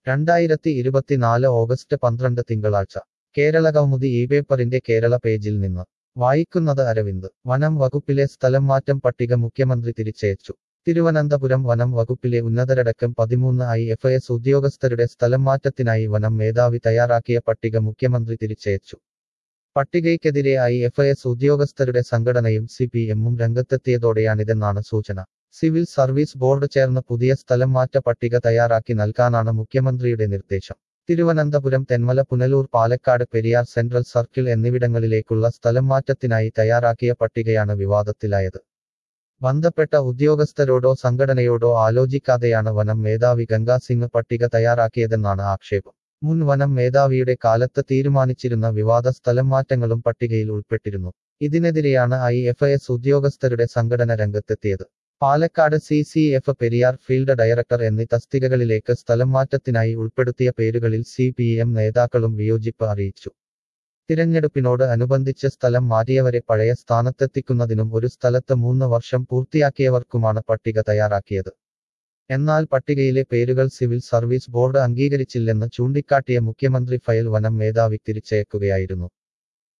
രണ്ടായിരത്തി ഇരുപത്തിനാല് ഓഗസ്റ്റ് പന്ത്രണ്ട് തിങ്കളാഴ്ച കേരള കൗമുദി ഈ പേപ്പറിന്റെ കേരള പേജിൽ നിന്ന് വായിക്കുന്നത് അരവിന്ദ് വനം വകുപ്പിലെ സ്ഥലം മാറ്റം പട്ടിക മുഖ്യമന്ത്രി തിരിച്ചയച്ചു തിരുവനന്തപുരം വനം വകുപ്പിലെ ഉന്നതരടക്കം പതിമൂന്ന് ഐ എഫ് എസ് ഉദ്യോഗസ്ഥരുടെ സ്ഥലം മാറ്റത്തിനായി വനം മേധാവി തയ്യാറാക്കിയ പട്ടിക മുഖ്യമന്ത്രി തിരിച്ചയച്ചു പട്ടികയ്ക്കെതിരെ ഐ എഫ് എസ് ഉദ്യോഗസ്ഥരുടെ സംഘടനയും സി പി എമ്മും രംഗത്തെത്തിയതോടെയാണിതെന്നാണ് സൂചന സിവിൽ സർവീസ് ബോർഡ് ചേർന്ന് പുതിയ സ്ഥലം മാറ്റ പട്ടിക തയ്യാറാക്കി നൽകാനാണ് മുഖ്യമന്ത്രിയുടെ നിർദ്ദേശം തിരുവനന്തപുരം തെന്മല പുനലൂർ പാലക്കാട് പെരിയാർ സെൻട്രൽ സർക്കിൾ എന്നിവിടങ്ങളിലേക്കുള്ള സ്ഥലം മാറ്റത്തിനായി തയ്യാറാക്കിയ പട്ടികയാണ് വിവാദത്തിലായത് ബന്ധപ്പെട്ട ഉദ്യോഗസ്ഥരോടോ സംഘടനയോടോ ആലോചിക്കാതെയാണ് വനം മേധാവി ഗംഗാസിംഗ് പട്ടിക തയ്യാറാക്കിയതെന്നാണ് ആക്ഷേപം മുൻ വനം മേധാവിയുടെ കാലത്ത് തീരുമാനിച്ചിരുന്ന വിവാദ സ്ഥലം മാറ്റങ്ങളും പട്ടികയിൽ ഉൾപ്പെട്ടിരുന്നു ഇതിനെതിരെയാണ് ഐ എഫ് എസ് ഉദ്യോഗസ്ഥരുടെ സംഘടന രംഗത്തെത്തിയത് Palakkad C C F Periyar field director എന്നീ തസ്തികകളിലേക്ക് സ്ഥലം മാറ്റത്തിനായി ഉൾപ്പെടുത്തിയ പേരുകളിൽ സി പി എം നേതാക്കളും വിയോജിപ്പ് അറിയിച്ചു തിരഞ്ഞെടുപ്പിനോട് അനുബന്ധിച്ച് സ്ഥലം മാറ്റിയവരെ പഴയ സ്ഥാനത്തെത്തിക്കുന്നതിനും ഒരു സ്ഥലത്ത് മൂന്ന് വർഷം പൂർത്തിയാക്കിയവർക്കുമാണ് പട്ടിക തയ്യാറാക്കിയത് എന്നാൽ പട്ടികയിലെ പേരുകൾ സിവിൽ സർവീസ് ബോർഡ് അംഗീകരിച്ചില്ലെന്ന് ചൂണ്ടിക്കാട്ടിയ മുഖ്യമന്ത്രി ഫയൽ വനം മേധാവി തിരിച്ചയക്കുകയായിരുന്നു